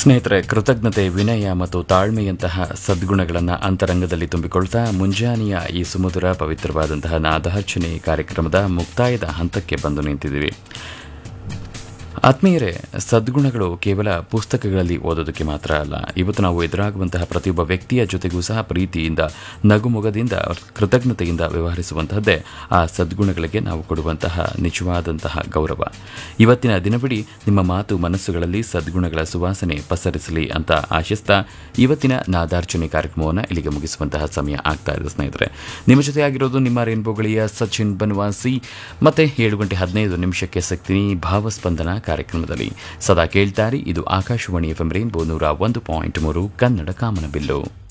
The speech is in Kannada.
ಸ್ನೇಹಿತರೆ ಕೃತಜ್ಞತೆ ವಿನಯ ಮತ್ತು ತಾಳ್ಮೆಯಂತಹ ಸದ್ಗುಣಗಳನ್ನು ಅಂತರಂಗದಲ್ಲಿ ತುಂಬಿಕೊಳ್ತಾ ಮುಂಜಾನೆಯ ಈ ಸುಮಧುರ ಪವಿತ್ರವಾದಂತಹ ನಾದಾರ್ಚನೆ ಕಾರ್ಯಕ್ರಮದ ಮುಕ್ತಾಯದ ಹಂತಕ್ಕೆ ಬಂದು ನಿಂತಿದ್ದೀವಿ ಆತ್ಮೀಯರೇ ಸದ್ಗುಣಗಳು ಕೇವಲ ಪುಸ್ತಕಗಳಲ್ಲಿ ಓದೋದಕ್ಕೆ ಮಾತ್ರ ಅಲ್ಲ ಇವತ್ತು ನಾವು ಎದುರಾಗುವಂತಹ ಪ್ರತಿಯೊಬ್ಬ ವ್ಯಕ್ತಿಯ ಜೊತೆಗೂ ಸಹ ಪ್ರೀತಿಯಿಂದ ನಗುಮೊಗದಿಂದ ಕೃತಜ್ಞತೆಯಿಂದ ವ್ಯವಹರಿಸುವಂತಹದ್ದೇ ಆ ಸದ್ಗುಣಗಳಿಗೆ ನಾವು ಕೊಡುವಂತಹ ನಿಜವಾದಂತಹ ಗೌರವ ಇವತ್ತಿನ ದಿನವಿಡೀ ನಿಮ್ಮ ಮಾತು ಮನಸ್ಸುಗಳಲ್ಲಿ ಸದ್ಗುಣಗಳ ಸುವಾಸನೆ ಪಸರಿಸಲಿ ಅಂತ ಆಶಿಸ್ತಾ ಇವತ್ತಿನ ನಾದಾರ್ಚನೆ ಕಾರ್ಯಕ್ರಮವನ್ನು ಇಲ್ಲಿಗೆ ಮುಗಿಸುವಂತಹ ಸಮಯ ಆಗ್ತಾ ಇದೆ ಸ್ನೇಹಿತರೆ ನಿಮ್ಮ ಜೊತೆ ಆಗಿರೋದು ನಿಮ್ಮ ರೇನ್ಬೋಗಳಿಯ ಸಚಿನ್ ಬನ್ವಾಸಿ ಮತ್ತೆ ಏಳು ಗಂಟೆ ಹದಿನೈದು ನಿಮಿಷಕ್ಕೆ ಸಿಗ್ತೀನಿ ಭಾವಸ್ಪಂದನ ಕಾರ್ಯಕ್ರಮದಲ್ಲಿ ಸದಾ ಕೇಳ್ತಾರಿ ಇದು ಆಕಾಶವಾಣಿ ಎಫ್ ಎಂ ರೇನ್ಬೋ ನೂರ ಒಂದು ಪಾಯಿಂಟ್ ಮೂರು ಕನ್ನಡ ಕಾಮನಬಿಲ್ಲು